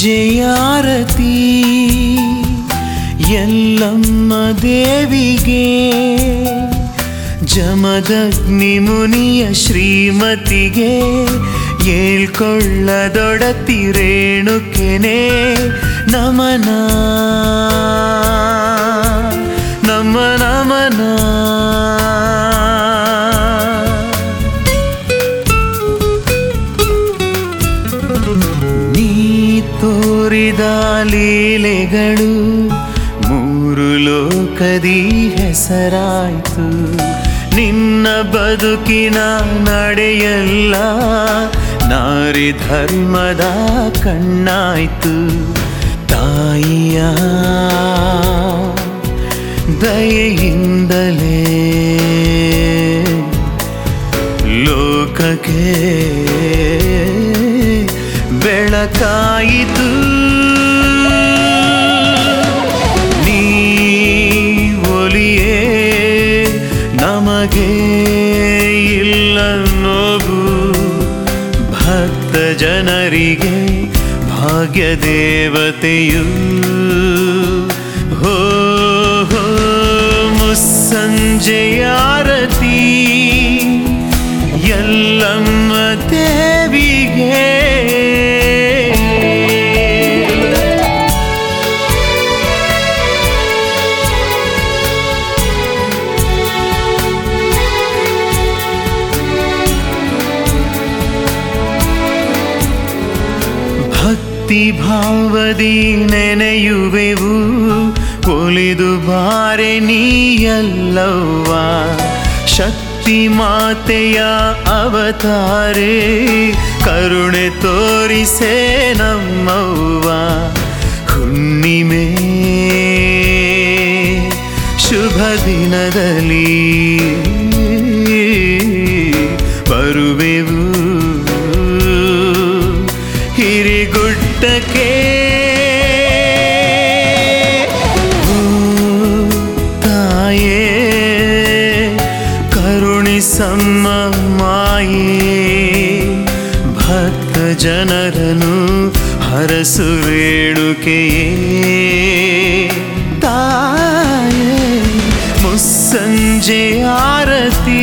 ಮುಸ್ಸಂಜೆಯಾರತಿ ಎಲ್ಲಮ್ಮ ದೇವಿಗೆ ಜಮದಗ್ನಿ ಮುನಿಯ ಶ್ರೀಮತಿಗೆ ಏಳ್ಕೊಳ್ಳದೊಡತಿ ರೇಣುಕೆನೆ ನಮನ ನಮ್ಮ ನಮನ ನೀ ತೋರಿದ ಲೀಲೆಗಳು ಮೂರು ಲೋಕದಿ ಹೆಸರಾಯ್ತು ನಿನ್ನ ಬದುಕಿನ ನಡೆಯಲ್ಲ ನಾರಿ ಧರ್ಮದ ಕಣ್ಣಾಯ್ತು ತಾಯಿಯ ದಯೆಯಿಂದಲೇ ಲೋಕಕ್ಕೆ ಬೆಳಕಾಯಿತು ನೀ ಒಲಿಯೇ ನಮಗೆ ಇಲ್ಲ ನೋವು ಭಕ್ತ ಜನರಿಗೆ ಭಾಗ್ಯ ದೇವತೆಯು ಹೋ ಹೋ ಮುಸ್ಸಂಜೆಯಾರತಿ ಎಲ್ಲಮ್ಮ ದೇವಿಗೆ ಭಕ್ತಿ ಭಾವದಿ ನೆನೆಯುವೆವು ಒಲಿದು ಬಾರೆ ನೀಯಲ್ಲವ್ವ ಶಕ್ತಿ ಮಾತೆಯ ಅವತಾರೆ ಕರುಣೆ ತೋರಿಸೆ ನಮ್ಮವ್ವ ಹುಣ್ಣಿಮೆ ಶುಭ ದಿನದಲ್ಲಿ ಬರುವೆವು ಹಿರಿಗುಟ್ಟಕ್ಕೆ ಓ ತಾಯೇ ಕರುಣಿಸಮ್ಮ ಮಾಯೇ ಭಕ್ತ ಜನರನು ಹರಸು ರೇಣುಕೆಯೇ ತಾಯೇ ಮುಸ್ಸಂಜೆ ಆರತಿ